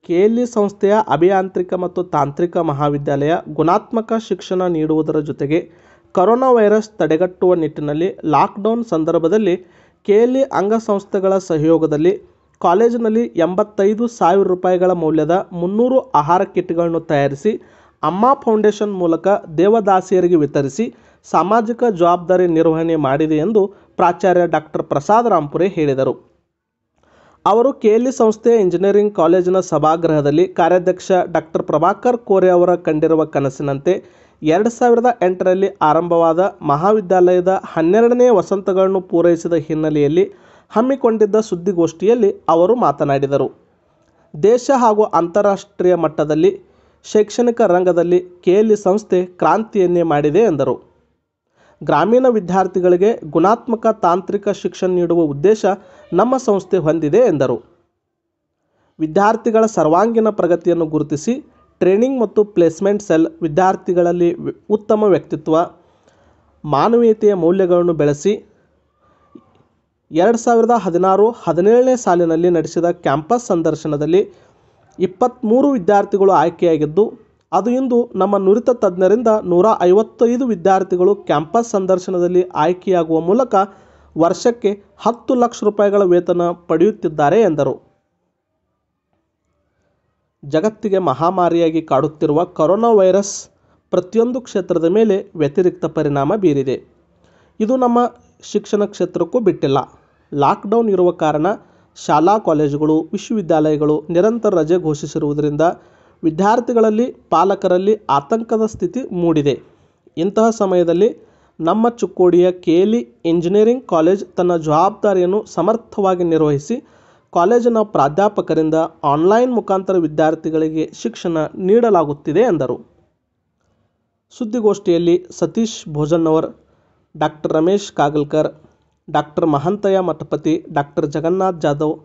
KLE ಸಂಸ್ಥೆಯ ಅಭಿಯಾಂತ್ರಿಕ ಮತ್ತು ತಾಂತ್ರಿಕ ಮಹಾವಿದ್ಯಾಲಯ ಗುಣಾತ್ಮಕ ಶಿಕ್ಷಣ ನೀಡುವುದರ ಜೊತೆಗೆ ಕರೋನಾ ವೈರಸ್ ತಡೆಗಟ್ಟುವ ನಿಟ್ಟಿನಲ್ಲಿ ಲಾಕ್ಡೌನ್ ಸಂದರ್ಭದಲ್ಲಿ ಕೆಎಲ್ಇ ಅಂಗಸಂಸ್ಥೆಗಳ ಸಹಯೋಗದಲ್ಲಿ ಕಾಲೇಜಿನಲ್ಲಿ ಎಂಬತ್ತೈದು ಸಾವಿರ ರೂಪಾಯಿಗಳ ಮೌಲ್ಯದ ಮುನ್ನೂರು ಆಹಾರ ಕಿಟ್ಗಳನ್ನು ತಯಾರಿಸಿ ಅಮ್ಮ ಫೌಂಡೇಶನ್ ಮೂಲಕ ದೇವದಾಸಿಯರಿಗೆ ವಿತರಿಸಿ ಸಾಮಾಜಿಕ ಜವಾಬ್ದಾರಿ ನಿರ್ವಹಣೆ ಮಾಡಿದೆ ಎಂದು ಪ್ರಾಚಾರ್ಯ ಡಾಕ್ಟರ್ ಪ್ರಸಾದ್ ರಾಂಪುರೆ ಹೇಳಿದರು ಅವರು ಕೆಎಲ್ಇ ಸಂಸ್ಥೆಯ ಇಂಜಿನಿಯರಿಂಗ್ ಕಾಲೇಜಿನ ಸಭಾಗೃಹದಲ್ಲಿ ಕಾರ್ಯಾಧ್ಯಕ್ಷ ಡಾಕ್ಟರ್ ಪ್ರಭಾಕರ್ ಕೋರೆ ಅವರ ಕಂಡಿರುವ ಕನಸಿನಂತೆ ಎರಡು ಸಾವಿರದ ಎಂಟರಲ್ಲಿ ಆರಂಭವಾದ ಮಹಾವಿದ್ಯಾಲಯದ ಹನ್ನೆರಡನೇ ವಸಂತಗಳನ್ನು ಪೂರೈಸಿದ ಹಿನ್ನೆಲೆಯಲ್ಲಿ ಹಮ್ಮಿಕೊಂಡಿದ್ದ ಸುದ್ದಿಗೋಷ್ಠಿಯಲ್ಲಿ ಅವರು ಮಾತನಾಡಿದರು ದೇಶ ಹಾಗೂ ಅಂತಾರಾಷ್ಟ್ರೀಯ ಮಟ್ಟದಲ್ಲಿ ಶೈಕ್ಷಣಿಕ ರಂಗದಲ್ಲಿ ಕೆಎಲ್ಇ ಸಂಸ್ಥೆ ಕ್ರಾಂತಿಯನ್ನೇ ಮಾಡಿದೆ ಎಂದರು ಗ್ರಾಮೀಣ ವಿದ್ಯಾರ್ಥಿಗಳಿಗೆ ಗುಣಾತ್ಮಕ ತಾಂತ್ರಿಕ ಶಿಕ್ಷಣ ನೀಡುವ ಉದ್ದೇಶ ನಮ್ಮ ಸಂಸ್ಥೆ ಹೊಂದಿದೆ ಎಂದರು ವಿದ್ಯಾರ್ಥಿಗಳ ಸರ್ವಾಂಗೀಣ ಪ್ರಗತಿಯನ್ನು ಗುರುತಿಸಿ ಟ್ರೈನಿಂಗ್ ಮತ್ತು ಪ್ಲೇಸ್ಮೆಂಟ್ ಸೆಲ್ ವಿದ್ಯಾರ್ಥಿಗಳಲ್ಲಿ ವಿ- ಉತ್ತಮ ವ್ಯಕ್ತಿತ್ವ ಮಾನವೀಯತೆಯ ಮೌಲ್ಯಗಳನ್ನು ಬೆಳೆಸಿ ಎರಡು ಸಾವಿರದ ಹದಿನಾರು ಹದಿನೇಳನೇ ಸಾಲಿನಲ್ಲಿ ನಡೆಸಿದ ಕ್ಯಾಂಪಸ್ ಸಂದರ್ಶನದಲ್ಲಿ ಇಪ್ಪತ್ತ್ಮೂರು ವಿದ್ಯಾರ್ಥಿಗಳು ಆಯ್ಕೆಯಾಗಿದ್ದು ಅದು ಇಂದು ನಮ್ಮ ನುರಿತ ತಜ್ಞರಿಂದ ನೂರ ಐವತ್ತೈದು ವಿದ್ಯಾರ್ಥಿಗಳು ಕ್ಯಾಂಪಸ್ ಸಂದರ್ಶನದಲ್ಲಿ ಆಯ್ಕೆಯಾಗುವ ಮೂಲಕ ವರ್ಷಕ್ಕೆ ಹತ್ತು ಲಕ್ಷ ರೂಪಾಯಿಗಳ ವೇತನ ಪಡೆಯುತ್ತಿದ್ದಾರೆ ಎಂದರು ಜಗತ್ತಿಗೆ ಮಹಾಮಾರಿಯಾಗಿ ಕಾಡುತ್ತಿರುವ ಕರೋನಾ ವೈರಸ್ ಪ್ರತಿಯೊಂದು ಕ್ಷೇತ್ರದ ಮೇಲೆ ವ್ಯತಿರಿಕ್ತ ಪರಿಣಾಮ ಬೀರಿದೆ ಇದು ನಮ್ಮ ಶಿಕ್ಷಣ ಕ್ಷೇತ್ರಕ್ಕೂ ಬಿಟ್ಟಿಲ್ಲ ಲಾಕ್ಡೌನ್ ಇರುವ ಕಾರಣ ಶಾಲಾ ಕಾಲೇಜುಗಳು ವಿಶ್ವವಿದ್ಯಾಲಯಗಳು ನಿರಂತರ ರಜೆ ಘೋಷಿಸಿರುವುದರಿಂದ ವಿದ್ಯಾರ್ಥಿಗಳಲ್ಲಿ ಪಾಲಕರಲ್ಲಿ ಆತಂಕದ ಸ್ಥಿತಿ ಮೂಡಿದೆ ಇಂತಹ ಸಮಯದಲ್ಲಿ ನಮ್ಮ ಚಿಕ್ಕೋಡಿಯ ಕೆಎಲ್ಇ ಇಂಜಿನಿಯರಿಂಗ್ ಕಾಲೇಜ್ ತನ್ನ ಜವಾಬ್ದಾರಿಯನ್ನು ಸಮರ್ಥವಾಗಿ ನಿರ್ವಹಿಸಿ ಕಾಲೇಜಿನ ಪ್ರಾಧ್ಯಾಪಕರಿಂದ ಆನ್ಲೈನ್ ಮುಖಾಂತರ ವಿದ್ಯಾರ್ಥಿಗಳಿಗೆ ಶಿಕ್ಷಣ ನೀಡಲಾಗುತ್ತಿದೆ ಎಂದರು ಸುದ್ದಿಗೋಷ್ಠಿಯಲ್ಲಿ Satish Bhojannavar doctor Ramesh Kagalkar doctor Mahantayya Mathapati doctor Jagannath Jadhav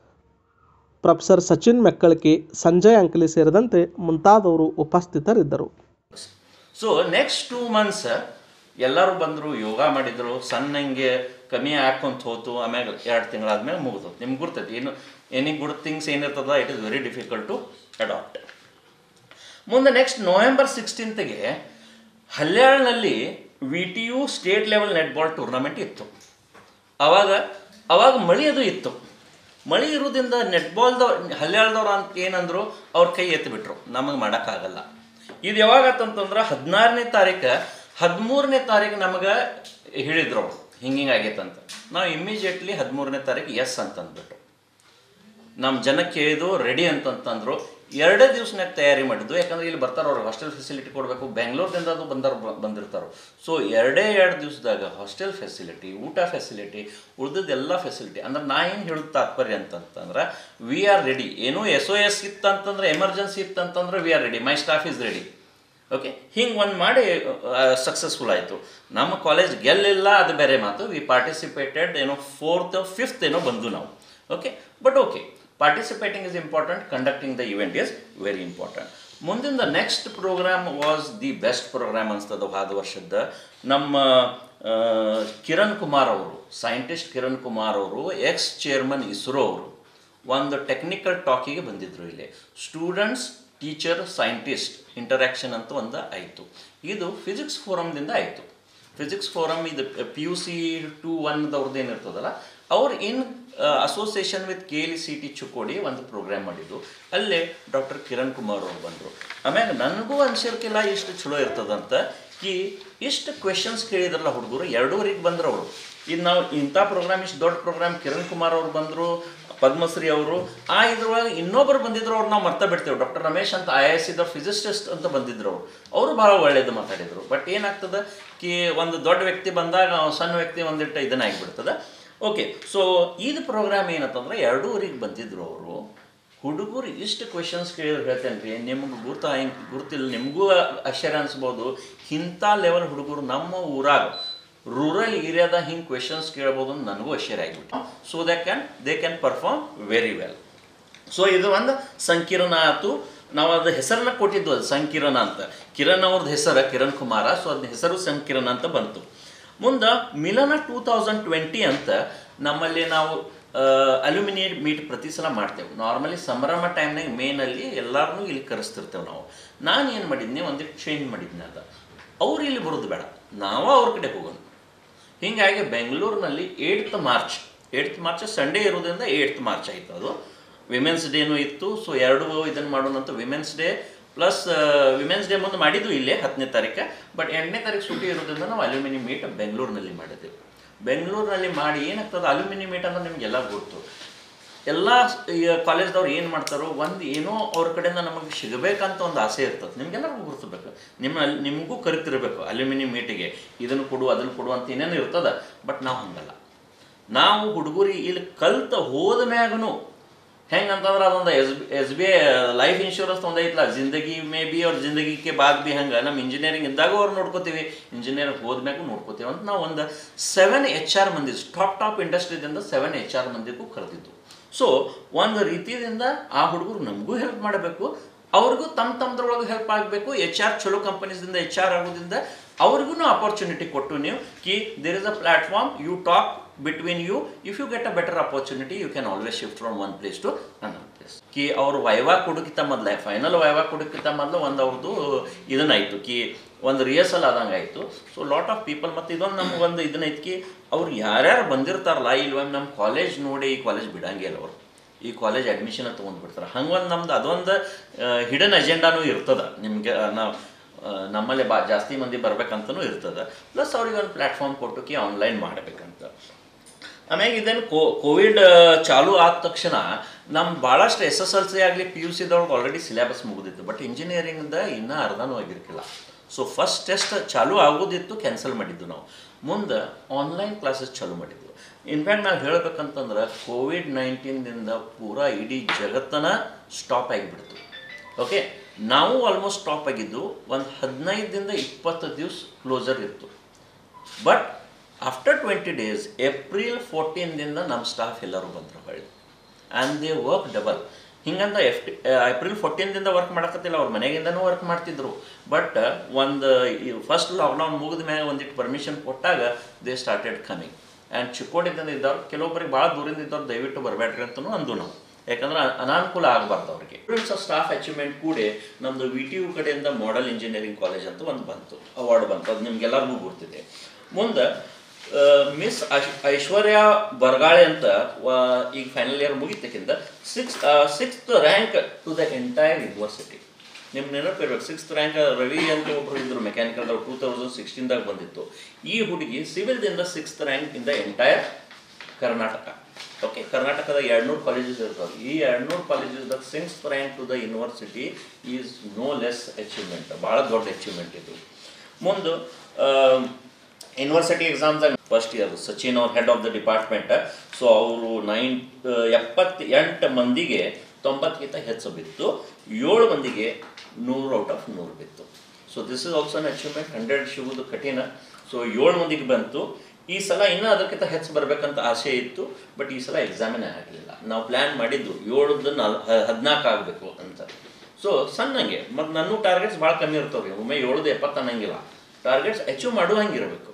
professor Sachin Mekkalaki Sanjay Ankali ಸೇರಿದಂತೆ ಮುಂತಾದವರು ಉಪಸ್ಥಿತರಿದ್ದರು ಸೊ ನೆಕ್ಸ್ಟ್ ಟೂ ಮಂತ್ಸ್ ಎಲ್ಲರೂ ಬಂದರು ಯೋಗ ಮಾಡಿದರು ಸಣ್ಣಂಗೆ ಕಮ್ಮಿ ಹಾಕೊಂತ ಹೋತು ಆಮ್ಯಾಗ ಎರಡು ತಿಂಗಳಾದ್ಮೇಲೆ ಮುಗಿದು ನಿಮ್ಗೆ ಗುರ್ತೈತಿ ಏನು ಎನಿ ಗುಡ್ ಥಿಂಗ್ಸ್ ಏನಿರ್ತದ it is very difficult to adapt ಮುಂದೆ ನೆಕ್ಸ್ಟ್ ನವೆಂಬರ್ ಸಿಕ್ಸ್ಟೀನ್ತ್ಗೆ ಹಲ್ಯಾಳ್ನಲ್ಲಿ V T U state level netball tournament ಇತ್ತು ಅವಾಗ ಅವಾಗ ಮಳಿ ಅದು ಇತ್ತು ಮಳಿ ಇರೋದ್ರಿಂದ ನೆಟ್ಬಾಲ್ದ ಹಲ್ಯಾಳ್ದವ್ರು ಅಂತ ಏನಂದ್ರು ಅವ್ರ ಕೈ ಎತ್ತಿಬಿಟ್ರು ನಮಗೆ ಮಾಡೋಕ್ಕಾಗಲ್ಲ ಇದು ಯಾವಾಗ ಆತಂತಂದ್ರೆ ಹದಿನಾರನೇ ತಾರೀಕು ಹದಿಮೂರನೇ ತಾರೀಕು ನಮಗೆ ಹೇಳಿದ್ರು ಅವ್ರು ಹಿಂಗಿಂಗೆ ಆಗೈತಂತ ನಾವು ಇಮಿಡಿಯೇಟ್ಲಿ ಹದಿಮೂರನೇ ತಾರೀಕು ಎಸ್ ಅಂತಂದ್ಬಿಟ್ಟು ನಮ್ಮ ಜನಕ್ಕೆ ಹೇಳಿದ್ದು ರೆಡಿ ಅಂತಂತಂದ್ರು ಎರಡೇ ದಿವ್ಸನಾಗ ತಯಾರಿ ಮಾಡಿದ್ದು ಯಾಕಂದ್ರೆ ಇಲ್ಲಿ ಬರ್ತಾರ ಅವ್ರಿಗೆ ಹಾಸ್ಟೆಲ್ ಫೆಸಿಲಿಟಿ ಕೊಡಬೇಕು ಬೆಂಗಳೂರಿಂದ ಅದು ಬಂದವ್ರು ಬ- ಬಂದಿರ್ತಾರೋ ಸೊ ಎರಡೇ ಎರಡು ದಿವಸದಾಗ ಹಾಸ್ಟೆಲ್ ಫೆಸಿಲಿಟಿ ಊಟ ಫೆಸಿಲಿಟಿ ಉಳ್ದದ್ದೆಲ್ಲ ಫೆಸಿಲಿಟಿ ಅಂದ್ರೆ ನಾ ಏನು ಹೇಳೋದು ತಾತ್ಪರ್ಯ ಅಂತಂತಂದ್ರೆ ವಿ ಆರ್ ರೆಡಿ ಏನೋ ಎಸ್ ಒ ಎಸ್ ಇತ್ತಂತಂದ್ರೆ ಎಮರ್ಜೆನ್ಸಿ ಇತ್ತಂತಂದ್ರೆ we are ready my staff is ready okay ಹಿಂಗೆ ಒಂದು ಮಾಡಿ ಸಕ್ಸಸ್ಫುಲ್ ಆಯಿತು ನಮ್ಮ ಕಾಲೇಜ್ ಗೆಲ್ಲಿಲ್ಲ ಅದು ಬೇರೆ ಮಾತು ವಿ ಪಾರ್ಟಿಸಿಪೇಟೆಡ್ ಏನೋ ಫೋರ್ತ್ ಫಿಫ್ತ್ ಏನೋ ಬಂದು ನಾವು okay but okay participating is important conducting the event is very important ಮುಂದಿನ next programme was the best programme ಅನ್ಸ್ತದ ಹೋದ ವರ್ಷದ ನಮ್ಮ ಆ, ಕಿರಣ್ ಕುಮಾರ್ ಅವರು ಸೈಂಟಿಸ್ಟ್ ಕಿರಣ್ ಕುಮಾರ್ ಅವರು ಎಕ್ಸ್ ಚೇರ್ಮನ್ ಇಸ್ರೋ ಅವರು ಒಂದು ಟೆಕ್ನಿಕಲ್ ಟಾಕಿಗೆ ಬಂದಿದ್ರು ಇಲ್ಲಿ ಸ್ಟೂಡೆಂಟ್ಸ್ ಟೀಚರ್ ಸೈಂಟಿಸ್ಟ್ ಇಂಟರಾಕ್ಷನ್ ಅಂತ ಒಂದು ಆಯಿತು ಇದು ಫಿಸಿಕ್ಸ್ ಫೋರಮ್ದಿಂದ ಆಯಿತು ಫಿಸಿಕ್ಸ್ ಫೋರಮ್ ಇದು ಪಿ ಯು ಸಿ ಟು ಒನ್ದವ್ರದ್ದು ಏನಿರ್ತದಲ್ಲ ಅವ್ರು in association with K L C T Chikodi ಒಂದು ಪ್ರೋಗ್ರಾಮ್ ಮಾಡಿದ್ದು ಅಲ್ಲೇ ಡಾಕ್ಟರ್ ಕಿರಣ್ ಕುಮಾರ್ ಅವ್ರು ಬಂದರು ಆಮ್ಯಾಗ ನನಗೂ ಅನ್ಸಿರ್ಕಿಲ್ಲ ಇಷ್ಟು ಚಲೋ ಇರ್ತದಂತ ಕಿ ಇಷ್ಟು ಕ್ವೆಶನ್ಸ್ ಕೇಳಿದ್ರಲ್ಲ ಹುಡುಗರು ಎರಡೂವರೆಗೆ ಬಂದ್ರು ಅವರು ಇದು ನಾವು ಇಂಥ ಪ್ರೋಗ್ರಾಮ್ ಇಷ್ಟು ದೊಡ್ಡ ಪ್ರೋಗ್ರಾಮ್ ಕಿರಣ್ ಕುಮಾರ್ ಅವ್ರು ಬಂದರು ಪದ್ಮಶ್ರೀ ಅವರು ಆ ಇದ್ರೊಳಗೆ ಇನ್ನೊಬ್ಬರು ಬಂದಿದ್ರು ಅವ್ರು ನಾವು ಮರ್ತಾ ಬಿಡ್ತೇವೆ ಡಾಕ್ಟರ್ ರಮೇಶ್ ಅಂತ ಐ ಎಸ್ ಇದ್ರ ಫಿಸಿಸಿಸ್ಟ್ ಅಂತ ಬಂದಿದ್ರು ಅವರು ಅವರು ಭಾಳ ಒಳ್ಳೇದು ಮಾತಾಡಿದರು ಬಟ್ ಏನಾಗ್ತದೆ ಕಿ ಒಂದು ದೊಡ್ಡ ವ್ಯಕ್ತಿ ಬಂದಾಗ ಅವ್ನು ಸಣ್ಣ ವ್ಯಕ್ತಿ ಒಂದಿಟ್ಟು ಇದನ್ನಾಗಿಬಿಡ್ತದೆ ಓಕೆ ಸೊ ಇದು ಪ್ರೋಗ್ರಾಮ್ ಏನಂತಂದ್ರೆ ಎರಡೂವರೆಗೆ ಬಂದಿದ್ರು ಅವರು ಹುಡುಗರು ಇಷ್ಟು ಕ್ವೆಶನ್ಸ್ ಕೇಳಿದ್ರೆ ಹೇಳ್ತೇನೆ ರೀ ನಿಮ್ಗೆ ಗುರ್ತ ಗುರ್ತಿಲ್ಲ ನಿಮಗೂ ಆಶ್ಚರ್ಯ ಅನ್ಸ್ಬೋದು ಇಂಥ ಲೆವೆಲ್ ಹುಡುಗರು ನಮ್ಮ ಊರಾಗ ರೂರಲ್ ಏರಿಯಾದಾಗ ಹಿಂಗೆ ಕ್ವೆಶನ್ಸ್ ಕೇಳ್ಬೋದು ಅಂತ ನನಗೂ ಆಶ್ಚರ್ಯ ಆಗಿಬಿಟ್ಟು so they can they can perform very well so ಇದು ಒಂದು ಸಂಕಿರಣ ಆಯ್ತು ನಾವು ಅದು ಹೆಸರನ್ನ ಕೊಟ್ಟಿದ್ದು ಅದು ಸಂಕಿರಣ ಅಂತ ಕಿರಣ್ ಅವ್ರದ್ದು ಹೆಸರು ಕಿರಣ್ ಕುಮಾರ ಸೊ ಅದ್ರ ಹೆಸರು ಸಂಕಿರಣ ಅಂತ ಬಂತು ಮುಂದೆ ಮಿಲನ ಟೂ ತೌಸಂಡ್ ಟ್ವೆಂಟಿ ಅಂತ ನಮ್ಮಲ್ಲಿ ನಾವು ಅಲ್ಯೂಮಿನಿಯಂ ಮೀಟ್ ಪ್ರತಿ ಸಲ ಮಾಡ್ತೇವೆ ನಾರ್ಮಲಿ ಸಂಭ್ರಮ ಟೈಮ್ನಾಗ ಮೇನಲ್ಲಿ ಎಲ್ಲರನ್ನೂ ಇಲ್ಲಿ ಕರೆಸ್ತಿರ್ತೇವೆ ನಾವು ನಾನು ಏನು ಮಾಡಿದ್ನಿ ಒಂದಿಟ್ಟು ಚೇಂಜ್ ಮಾಡಿದ್ನಿ ಅದ ಅವ್ರು ಇಲ್ಲಿ ಬರೋದು ಬೇಡ ನಾವು ಅವ್ರ ಕಡೆ ಹೋಗೋಣ ಹೀಗಾಗಿ ಬೆಂಗಳೂರಿನಲ್ಲಿ eighth March eighth March Sunday ಇರೋದ್ರಿಂದ ಏಯ್ತ್ ಮಾರ್ಚ್ ಆಯಿತು ಅದು ವಿಮೆನ್ಸ್ ಡೇನೂ ಇತ್ತು ಸೊ ಎರಡು ಇದನ್ನು ಮಾಡೋಣ ಅಂತ women's day plus women's day ಮುಂದೆ ಮಾಡಿದ್ದು ಇಲ್ಲೇ ಹತ್ತನೇ ತಾರೀಕು ಬಟ್ ಎಂಟನೇ ತಾರೀಕು ಸುಟ್ಟಿ ಇರೋದ್ರಿಂದ ನಾವು ಅಲ್ಯೂಮಿನಿಯಂ ಮೀಟ್ ಬೆಂಗಳೂರಿನಲ್ಲಿ ಮಾಡಿದ್ದೆವು ಬೆಂಗಳೂರಿನಲ್ಲಿ ಮಾಡಿ ಏನಾಗ್ತದೆ ಅಲ್ಯೂಮಿನಿಯಂ ಮೀಟ್ ಅನ್ನೋದು ನಿಮಗೆಲ್ಲ ಗೊತ್ತು ಎಲ್ಲ ಕಾಲೇಜ್ದವ್ರು ಏನು ಮಾಡ್ತಾರೋ ಒಂದು ಏನೋ ಅವ್ರ ಕಡೆಯಿಂದ ನಮಗೆ ಸಿಗಬೇಕಂತ ಒಂದು ಆಸೆ ಇರ್ತದೆ ನಿಮ್ಗೆಲ್ಲರಿಗೂ ಗುರುತಿರ್ಬೇಕು ನಿಮ್ಮ ನಿಮಗೂ ಕರಿತಿರ್ಬೇಕು ಅಲ್ಯೂಮಿನಿಯಂ ಮೀಟಿಗೆ ಇದನ್ನು ಕೊಡು ಅದನ್ನು ಕೊಡು ಅಂತ ಏನೇನು ಇರ್ತದೆ ಬಟ್ ನಾವು ಹಂಗಲ್ಲ ನಾವು ಹುಡುಗರಿ ಇಲ್ಲಿ ಕಲ್ತ ಹೋದ ಮ್ಯಾಗೂ ಹೆಂಗಂತಂದ್ರೆ ಅದೊಂದು S B S B I life insurance ಒಂದು ಐತಲ್ಲ ಜಿಂದಗಿ ಮೇ ಬಿ ಅವ್ರ ಜಿಂದಗಿಗೆ ಬಾದ್ ಬಿ ಹಂಗೆ ನಮ್ಮ ಇಂಜಿನಿಯರಿಂಗ್ ಇದ್ದಾಗ ಅವ್ರು ನೋಡ್ಕೋತೀವಿ ಇಂಜಿನಿಯರಿಂಗ್ ಹೋದ್ಮ್ಯಾಗೂ ನೋಡ್ಕೋತೀವಿ ಅಂತ ನಾವು ಒಂದು ಸೆವೆನ್ ಎಚ್ ಆರ್ ಮಂದಿ ಟಾಪ್ ಟಾಪ್ ಇಂಡಸ್ಟ್ರಿದಿಂದ ಸೆವೆನ್ ಎಚ್ ಆರ್ ಮಂದಿಗೂ ಕರೆದಿದ್ದು ಸೊ ಒಂದು ರೀತಿಯಿಂದ ಆ ಹುಡುಗರು ನಮಗೂ ಹೆಲ್ಪ್ ಮಾಡಬೇಕು ಅವ್ರಿಗೂ ತಮ್ಮ ತಮ್ಮದ್ರೊಳಗೆ ಹೆಲ್ಪ್ ಆಗಬೇಕು ಎಚ್ ಆರ್ ಚಲೋ ಕಂಪನೀಸ್ದಿಂದ ಎಚ್ ಆರ್ ಆಗೋದ್ರಿಂದ ಅವ್ರಿಗೂ ಅಪರ್ಚುನಿಟಿ ಕೊಟ್ಟು ನೀವು ಕಿ there is a platform you talk between you if you get a better opportunity you can always shift from one place to another place ಕಿ ಅವ್ರು ವೈವಾ ಕೊಡೋಕ್ಕಿಂತ ಮೊದಲೇ ಫೈನಲ್ ವೈವಾ ಕೊಡೋಕ್ಕಿಂತ ಮೊದಲು ಒಂದು ಅವ್ರದ್ದು ಇದನ್ನಾಯಿತು ಕಿ ಒಂದು ರಿಹರ್ಸಲ್ ಆದಂಗೆ ಆಯಿತು ಸೊ ಲಾಟ್ ಆಫ್ ಪೀಪಲ್ ಮತ್ತು ಇದೊಂದು ನಮ್ಗೆ ಒಂದು ಇದನ್ನೈತಿ ಕಿ ಅವ್ರು ಯಾರ್ಯಾರು ಬಂದಿರ್ತಾರಲ್ಲ ಇಲ್ಲಿ ಒಮ್ಮೆ ನಮ್ಮ ಕಾಲೇಜ್ ನೋಡಿ ಈ ಕಾಲೇಜ್ ಬಿಡಂಗೇ ಇಲ್ಲ ಅವರು ಈ ಕಾಲೇಜ್ ಅಡ್ಮಿಷನ್ ತೊಗೊಂಡ್ಬಿಡ್ತಾರೆ ಹಂಗೊಂದು ನಮ್ದು ಅದೊಂದು ಹಿಡನ್ ಅಜೆಂಡಾನೂ ಇರ್ತದೆ ನಿಮಗೆ ನಾವು ನಮ್ಮಲ್ಲಿ ಬಾ ಜಾಸ್ತಿ ಮಂದಿ ಬರ್ಬೇಕಂತನೂ ಇರ್ತದೆ ಪ್ಲಸ್ ಅವ್ರಿಗೆ ಒಂದು ಪ್ಲ್ಯಾಟ್ಫಾರ್ಮ್ ಕೊಟ್ಟು ಕಿ ಆನ್ಲೈನ್ ಮಾಡಬೇಕಂತ ಆಮ್ಯಾಗ ಇದೇನು ಕೋ ಕೋವಿಡ್ ಚಾಲು ಆದ ತಕ್ಷಣ ನಮ್ಮ ಭಾಳಷ್ಟು ಎಸ್ ಎಸ್ ಎಲ್ ಸಿ ಆಗಲಿ ಪಿ ಯು ಸಿದೊಳಗೆ ಆಲ್ರೆಡಿ ಸಿಲೆಬಸ್ ಮುಗಿದಿತ್ತು ಬಟ್ ಇಂಜಿನಿಯರಿಂಗ್ದ ಇನ್ನೂ ಅರ್ಧನೂ ಆಗಿರ್ಕಿಲ್ಲ ಸೊ ಫಸ್ಟ್ ಟೆಸ್ಟ್ ಚಾಲು ಆಗೋದಿತ್ತು ಕ್ಯಾನ್ಸಲ್ ಮಾಡಿದ್ದು ನಾವು ಮುಂದೆ ಆನ್ಲೈನ್ ಕ್ಲಾಸಸ್ ಚಾಲು ಮಾಡಿದ್ವು ಇನ್ಫ್ಯಾಕ್ಟ್ ನಾವು ಹೇಳ್ಬೇಕಂತಂದ್ರೆ ಕೋವಿಡ್ ನೈನ್ಟೀನ್ದಿಂದ ಪೂರಾ ಇಡೀ ಜಗತ್ತನ ಸ್ಟಾಪ್ ಆಗಿಬಿಡ್ತು ಓಕೆ ನಾವು ಆಲ್ಮೋಸ್ಟ್ ಸ್ಟಾಪ್ ಆಗಿದ್ದು ಒಂದು ಹದಿನೈದರಿಂದ ಇಪ್ಪತ್ತು ದಿವಸ ಕ್ಲೋಸರ್ ಇತ್ತು but after twenty days April ಫೋರ್ಟೀನ್ದಿಂದ ನಮ್ಮ ಸ್ಟಾಫ್ ಎಲ್ಲರೂ ಬಂದರು ಹೊಳ್ಳಿ ಆ್ಯಂಡ್ ದೇ ವರ್ಕ್ ಡಬಲ್ ಹಿಂಗಂತ ಎಫ್ ಟಿ ಏಪ್ರಿಲ್ ಫೋರ್ಟೀನ್ದಿಂದ ವರ್ಕ್ ಮಾಡಕತ್ತಿಲ್ಲ ಅವ್ರ ಮನೆಗಿಂದನೂ ವರ್ಕ್ ಮಾಡ್ತಿದ್ರು ಬಟ್ ಒಂದು ಫಸ್ಟ್ ಲಾಕ್ಡೌನ್ ಮುಗಿದ ಮೇಲೆ ಒಂದಿಟ್ಟು ಪರ್ಮಿಷನ್ ಕೊಟ್ಟಾಗ ದೇ ಸ್ಟಾರ್ಟೆಡ್ ಕಮಿಂಗ್ ಆ್ಯಂಡ್ ಚಿಕ್ಕೋಡಿದಿಂದ ಇದ್ದವ್ರು ಕೆಲವೊಬ್ಬರಿಗೆ ಭಾಳ ದೂರಿಂದ ಇದ್ದವ್ರು ದಯವಿಟ್ಟು ಬರಬೇಡ್ರಿ ಅಂತಲೂ ಅಂದು ನಾವು ಯಾಕಂದ್ರೆ ಅನಾನುಕೂಲ ಆಗಬಾರ್ದು ಅವ್ರಿಗೆ ಸ್ಟೂಡೆಂಟ್ಸ್ ಆಫ್ ಸ್ಟಾಫ್ ಅಚೀವ್ಮೆಂಟ್ ಕೂಡಿ ನಮ್ಮದು ವಿ ಟಿ ಯು ಕಡೆಯಿಂದ ಮಾಡೆಲ್ ಇಂಜಿನಿಯರಿಂಗ್ ಕಾಲೇಜ್ ಅಂತ ಒಂದು ಬಂತು ಅವಾರ್ಡ್ ಬಂತು ಅದು ನಿಮ್ಗೆಲ್ಲರಿಗೂ ಗೊತ್ತಿದೆ ಮುಂದೆ ಮಿಸ್ ಐಶ್ವರ್ಯ ಬರ್ಗಾಳೆ ಅಂತ ವ- ಈಗ ಫೈನಲ್ ಇಯರ್ ಮುಗಿತಕ್ಕಿಂತ six sixth rank to the entire university ನಿಮ್ಮ ನೆನಪಿರ್ಬೇಕು ಸಿಕ್ಸ್ತ್ ರ್ಯಾಂಕ್ ರವಿ ಅಂತ ಒಬ್ಬರು ಇದ್ರು ಮೆಕ್ಯಾನಿಕಲ್ ಟೂ ತೌಸಂಡ್ ಸಿಕ್ಸ್ಟೀನ್ದಾಗ ಬಂದಿತ್ತು ಈ ಹುಡುಗಿ ಸಿವಿಲ್ದಿಂದ sixth rank in the entire Karnataka okay ಕರ್ನಾಟಕದ ಎರಡ್ನೂರು ಕಾಲೇಜಸ್ ಇರ್ತಾವೆ ಈ ಎರಡ್ನೂರು ಕಾಲೇಜಸ್ದಾಗ sixth rank to the university is no less achievement ಭಾಳ ದೊಡ್ಡ ಅಚೀವ್ಮೆಂಟ್ ಇದು ಮುಂದೆ ಯೂನಿವರ್ಸಿಟಿ ಎಕ್ಸಾಮ್ದಾಗ ಫಸ್ಟ್ ಇಯರ್ ಸಚಿನ್ ಅವ್ರ head of the department so ಅವರು ನೈನ್ ಎಪ್ಪತ್ತೆಂಟು ಮಂದಿಗೆ ತೊಂಬತ್ತಕ್ಕಿಂತ ಹೆಚ್ಚು ಬಿತ್ತು ಏಳು ಮಂದಿಗೆ ನೂರು ಔಟ್ ಆಫ್ ನೂರು ಬಿತ್ತು so this is also an achievement hundred ಸಿಗೋದು ಕಠಿಣ ಸೊ ಏಳು ಮಂದಿಗೆ ಬಂತು ಈ ಸಲ ಇನ್ನೂ ಅದಕ್ಕಿಂತ ಹೆಚ್ಚು ಬರಬೇಕಂತ ಆಸೆ ಇತ್ತು ಬಟ್ ಈ ಸಲ ಎಕ್ಸಾಮಿನೇ ಆಗಲಿಲ್ಲ ನಾವು ಪ್ಲ್ಯಾನ್ ಮಾಡಿದ್ದು ಏಳದ್ದು ನಾಲ್ ಹದಿನಾಲ್ಕು ಆಗಬೇಕು ಅಂತ ಸೊ ಸಣ್ಣಂಗೆ ಮತ್ತು ನನ್ನ ಟಾರ್ಗೆಟ್ಸ್ ಭಾಳ ಕಮ್ಮಿ ಇರ್ತವೆ ರೀ ಒಮ್ಮೆ ಏಳದು ಎಪ್ಪತ್ತು ಅನ್ನಂಗಿಲ್ಲ ಟಾರ್ಗೆಟ್ಸ್ ಅಚೀವ್ ಮಾಡುವಂಗಿರಬೇಕು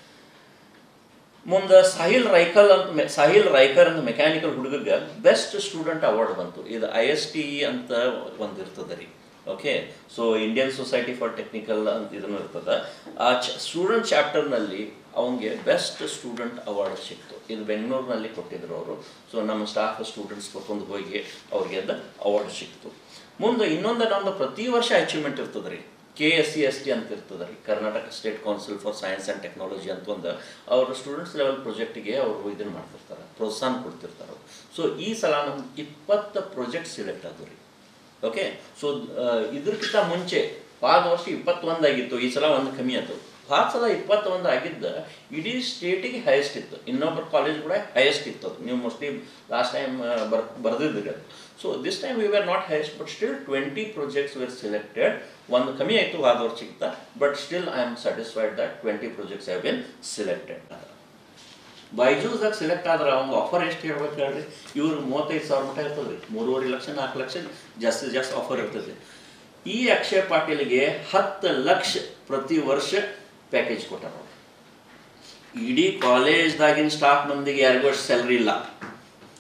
ಮುಂದೆ ಸಾಹಿಲ್ ರೈಕಲ್ ಅಂತ ಮೆ- ಸಾಹಿಲ್ ರೈಕರ್ ಅಂತ ಮೆಕ್ಯಾನಿಕಲ್ ಹುಡುಗಗೆ ಬೆಸ್ಟ್ ಸ್ಟೂಡೆಂಟ್ ಅವಾರ್ಡ್ ಬಂತು ಇದು ಐ ಎಸ್ ಟಿ ಇ ಅಂತ ಒಂದು ಇರ್ತದೆ ರೀ okay so Indian society for technical ಅಂತ ಇದನ್ನು ಇರ್ತದೆ ಆ ಚ ಸ್ಟೂಡೆಂಟ್ ಚಾಪ್ಟರ್ನಲ್ಲಿ ಅವನಿಗೆ ಬೆಸ್ಟ್ ಸ್ಟೂಡೆಂಟ್ ಅವಾರ್ಡ್ ಸಿಕ್ತು ಇದು ಬೆಂಗಳೂರಿನಲ್ಲಿ ಕೊಟ್ಟಿದ್ರು ಅವರು ಸೊ ನಮ್ಮ ಸ್ಟಾಫ್ ಸ್ಟೂಡೆಂಟ್ಸ್ ಕರ್ಕೊಂಡು ಹೋಗಿ ಅವ್ರಿಗೆ ಅದು ಅವಾರ್ಡ್ ಸಿಕ್ತು ಮುಂದೆ ಇನ್ನೊಂದು ನಮ್ಮದು ಪ್ರತಿ ವರ್ಷ ಅಚೀವ್ಮೆಂಟ್ ಇರ್ತದೆ ರೀ K S C S T ಅಂತ ಇರ್ತದೆ ರೀ Karnataka state council for science and technology ಅಂತ ಒಂದು ಅವ್ರ ಸ್ಟೂಡೆಂಟ್ಸ್ ಲೆವೆಲ್ ಪ್ರಾಜೆಕ್ಟಿಗೆ ಅವರು ಇದನ್ನು ಮಾಡ್ತಿರ್ತಾರೆ ಪ್ರೋತ್ಸಾಹ ಕೊಡ್ತಿರ್ತಾರೆ ಸೊ ಈ ಸಲ ನಮ್ಗೆ ಇಪ್ಪತ್ತು ಪ್ರಾಜೆಕ್ಟ್ ಸಿಲೆಕ್ಟ್ ಆದವು ರೀ ಓಕೆ ಸೊ ಇದಕ್ಕಿಂತ ಮುಂಚೆ ಪಾದ ವರ್ಷ ಇಪ್ಪತ್ತೊಂದಾಗಿತ್ತು ಈ ಸಲ ಒಂದು ಕಮ್ಮಿ ಆಯ್ತು ಪಾದ ಸಲ ಇಪ್ಪತ್ತೊಂದು ಆಗಿದ್ದ ಇಡೀ ಸ್ಟೇಟಿಗೆ ಹೈಯೆಸ್ಟ್ ಇತ್ತು ಇನ್ನೊಬ್ಬರ ಕಾಲೇಜ್ ಕೂಡ ಹೈಯೆಸ್ಟ್ ಇತ್ತು ಅದು ನೀವು ಮೋಸ್ಟ್ಲಿ ಲಾಸ್ಟ್ ಟೈಮ್ ಬರ್ ಬರೆದಿದ್ದೀರಿ ಅದು so this time we are not highest but still twenty projects were selected ಒಂದು ಕಮ್ಮಿ ಆಯಿತು ಹೋದ ವರ್ಷಕ್ಕಿಂತ but still I am satisfied that twenty projects have been selected ಬೈಜೂಸ್ದಾಗ ಸೆಲೆಕ್ಟ್ ಆದ್ರೆ ಅವ್ನು ಆಫರ್ ಎಷ್ಟು ಹೇಳ್ಬೇಕು ಹೇಳ್ರಿ ಇವ್ರಿಗೆ ಮೂವತ್ತೈದು ಸಾವಿರ ಮಟ್ಟ ಇರ್ತದೆ ರೀ ಮೂರುವರೆ ಲಕ್ಷ ನಾಲ್ಕು ಲಕ್ಷ ಜಾಸ್ತಿ ಜಾಸ್ತಿ ಆಫರ್ ಇರ್ತದೆ ಈ ಅಕ್ಷಯ್ ಪಾಟೀಲ್ಗೆ ಹತ್ತು ಲಕ್ಷ ಪ್ರತಿ ವರ್ಷ ಪ್ಯಾಕೇಜ್ ಕೊಟ್ಟಾರ ಅವ್ರು. ಇಡೀ ಕಾಲೇಜ್ದಾಗಿನ ಸ್ಟಾಫ್ ಮಂದಿಗೆ ಯಾರಿಗೂ ಅಷ್ಟು ಸ್ಯಾಲ್ರಿ ಇಲ್ಲ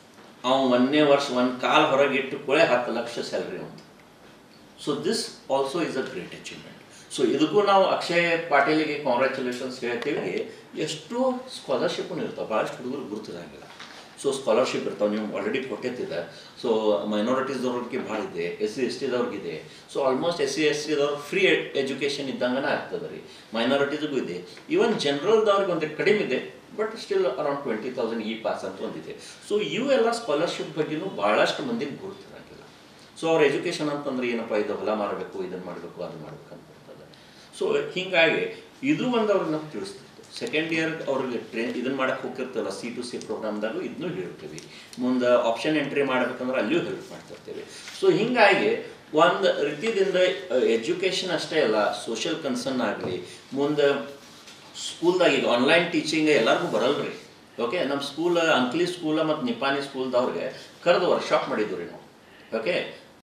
ಅವ ಒಂದನೇ ವರ್ಷ ಒಂದು ಕಾಲು ಹೊರಗೆ ಇಟ್ಟು ಕೊಳೆ ಹತ್ತು ಲಕ್ಷ ಸ್ಯಾಲ್ರಿ ಅಂತ so this also is a great achievement so ಇದಕ್ಕೂ ನಾವು ಅಕ್ಷಯ್ ಪಾಟೀಲಿಗೆ ಕಾಂಗ್ರ್ಯಾಚುಲೇಷನ್ಸ್ ಹೇಳ್ತೀವಿ ಎಷ್ಟು ಸ್ಕಾಲರ್ಶಿಪ್ಪು ಇರ್ತಾವೆ ಭಾಳಷ್ಟು ಹುಡುಗರು ಗುರುತಿರಂಗಿಲ್ಲ ಸೊ ಸ್ಕಾಲರ್ಶಿಪ್ ಇರ್ತಾವೆ ನೀವು ಆಲ್ರೆಡಿ ಕೊಟ್ಟಿದ್ದೆ ಸೊ ಮೈನಾರಿಟೀಸ್ದವ್ರಿಗೆ ಭಾಳ ಇದೆ ಎಸ್ ಸಿ ಎಸ್ ಟಿದವ್ರಿಗಿದೆ so almost S C S ಟಿದವ್ರು ಫ್ರೀ ಎಜುಕೇಷನ್ ಇದ್ದಂಗನ ಆಗ್ತದೆ ರೀ ಮೈನಾರಿಟೀಸ್ಗೂ ಇದೆ ಈವನ್ ಜನರಲ್ದವ್ರಿಗೆ ಒಂದು ಕಡಿಮೆ ಇದೆ but still around twenty thousand ಈ ಪಾಸ್ ಅಂತ ಒಂದಿದೆ ಸೊ ಇವೆಲ್ಲ ಸ್ಕಾಲರ್ಶಿಪ್ ಬಗ್ಗೆನೂ ಭಾಳಷ್ಟು ಮಂದಿಗೆ ಗುರುತಿರಂಗಿಲ್ಲ ಸೊ ಅವ್ರ ಎಜುಕೇಷನ್ ಅಂತಂದ್ರೆ ಏನಪ್ಪ ಇದು ಹೊಲ ಮಾರಬೇಕು ಇದನ್ನು ಮಾಡಬೇಕು ಅದನ್ನು ಮಾಡಬೇಕು ಅಂತ ಸೊ ಹೀಗಾಗಿ ಇದು ಒಂದು ಅವ್ರಿಗೆ ನಾವು ತಿಳಿಸ್ತಿತ್ತು ಸೆಕೆಂಡ್ ಇಯರ್ ಅವ್ರಿಗೆ ಟ್ರೈನ್ ಇದನ್ನು ಮಾಡಕ್ಕೆ ಹೋಗಿರ್ತಲ್ಲ ಸಿ ಟು ಸಿ ಪ್ರೋಗ್ರಾಮ್ದಾಗೂ ಇದನ್ನೂ ಹೇಳ್ತೀವಿ ಮುಂದೆ ಆಪ್ಷನ್ ಎಂಟ್ರಿ ಮಾಡ್ಬೇಕಂದ್ರೆ ಅಲ್ಲಿಯೂ ಹೆಲ್ಪ್ ಮಾಡ್ತಿರ್ತೀವಿ ಸೊ ಹೀಗಾಗಿ ಒಂದು ರೀತಿಯಿಂದ ಎಜುಕೇಷನ್ ಅಷ್ಟೇ ಅಲ್ಲ ಸೋಷಿಯಲ್ ಕನ್ಸರ್ನ್ ಆಗಲಿ ಮುಂದೆ ಸ್ಕೂಲ್ದಾಗ ಈಗ ಆನ್ಲೈನ್ ಟೀಚಿಂಗ್ ಎಲ್ಲರಿಗೂ ಬರಲ್ರಿ ಓಕೆ ನಮ್ಮ ಸ್ಕೂಲ್ ಅಂಕ್ಲಿ ಸ್ಕೂಲ ಮತ್ತು ನಿಪಾನಿ ಸ್ಕೂಲ್ದವ್ರಿಗೆ ಕರೆದು ವರ್ಕ್ಶಾಪ್ ಮಾಡಿದ್ವಿ ರೀ ನಾವು ಓಕೆ